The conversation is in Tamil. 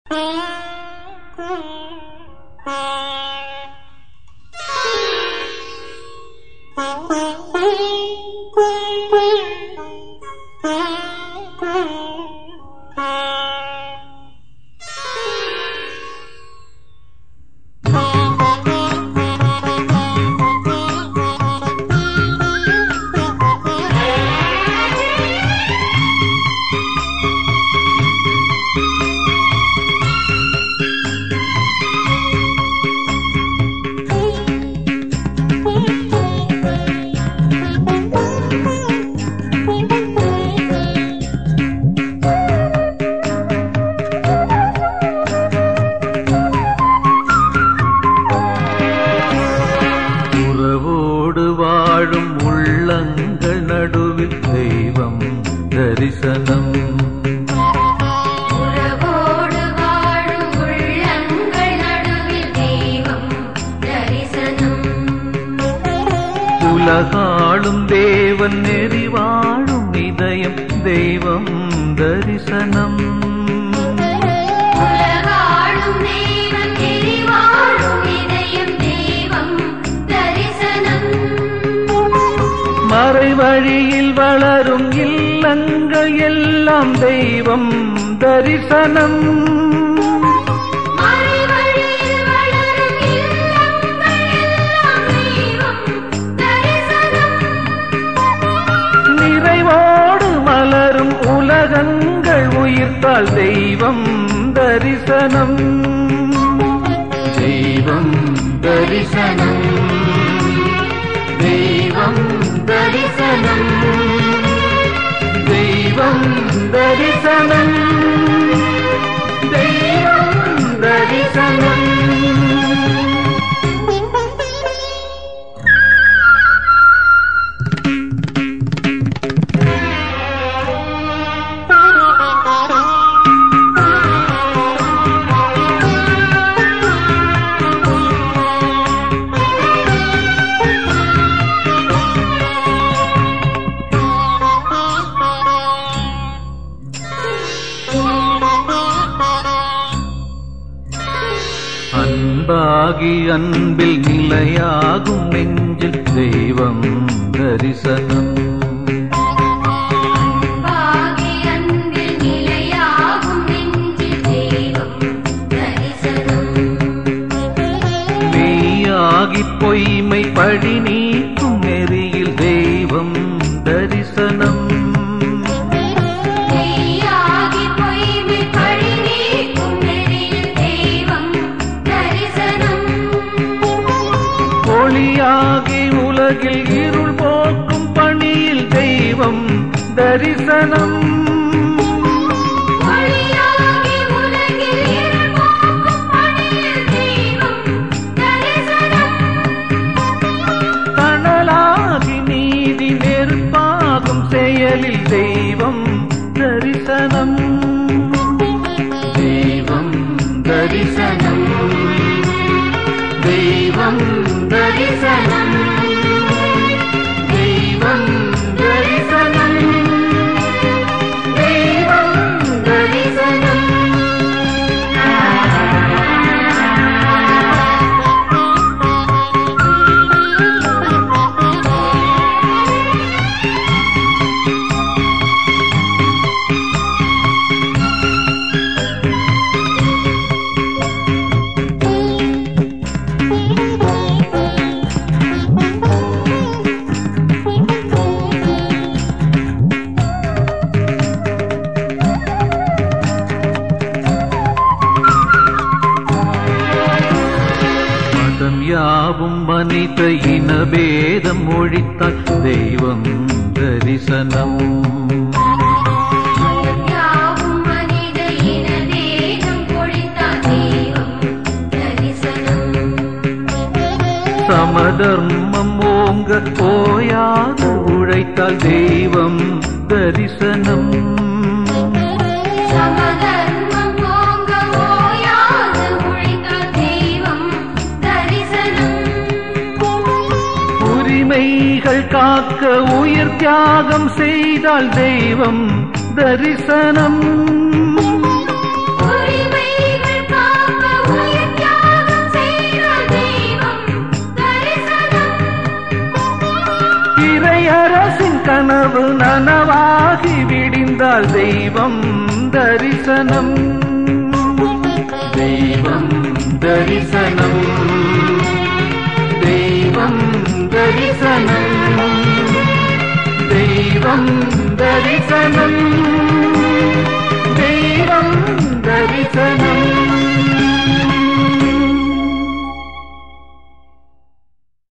உறவோடு வாழும் உள்ளங்கள் நடுவில் தெய்வம் தரிசனம் உறவோடு வாழும் உள்ளங்கள் நடுவில் தெய்வம் தரிசனம் உலகாளும் தேவன் நெறி வாழும் இதயம் தெய்வம் தரிசனம் உலகாளும் தேவன் எரிவாழும் இதயம் தெய்வம் தரிசனம் மறைவழியில் வளரும் இல்லங்கள் எல்லாம் தெய்வம் தரிசனம் மறைவழியில் வளரும் இல்லங்கள் எல்லாம் தெய்வம் தரிசனம் நிறைவோடு மலரும் உலகங்கள் உயிர்த்தால் தெய்வம் தரிசனம் தெய்வம் தரிசனம் தெய்வம் தரிசனம் தெய்வம் தரிசனம் தெய்வம் தரிசனம் அன்பாகி அன்பில் நிலையாகும் நெஞ்சில் தெய்வம் தரிசனம் பாகி அன்பில் நிலையாகும் நெஞ்சில் தெய்வம் தரிசனம் மெய்யாகி பொய்மை பழி நீக்கும் நெறியில் தெய்வம் தரிசனம் மெய்யாகி பொய்மை பழி நீக்கும் நெறியில் தெய்வம் தரிசனம் ஒளியாகி உலகில் இருள் போக்கும் பணியில் தெய்வம் தரிசனம் ஒளியாகி உலகில் இருள் போக்கும் பணியில் தெய்வம் தரிசனம் தணலாகி நீதி நெருப்பாகும் செயலில் தெய்வம் தரிசனம் தெய்வம் தரிசனம் தெய்வம் தரிசனம் தெய்வம் தரிசனம் தெய்வம் தரிசனம் மதம் யாவும் மனித இனபேதம் ஒழித்தால் தெய்வம் தரிசனம் யாவும் மனித இன தேகம் பொழித்தால் தெய்வம் தரிசனம் சமதர்மம் ஓங்க ஓயாது உழைத்தால் தெய்வம் தரிசனம் சமதர்மம் போங்க ஓயாது உழைத்தால் தெய்வம் தரிசனம் உரிமைகள் காக்க உயிர் தியாகம் செய்தால் தெய்வம் தரிசனம் உரிமைகள் இறையரசின் கனவு நனவாகி விடிந்தால் தெய்வம் தரிசனம் தெய்வம் தரிசனம் தெய்வம் தரிசனம் தெய்வம் தரிசனம்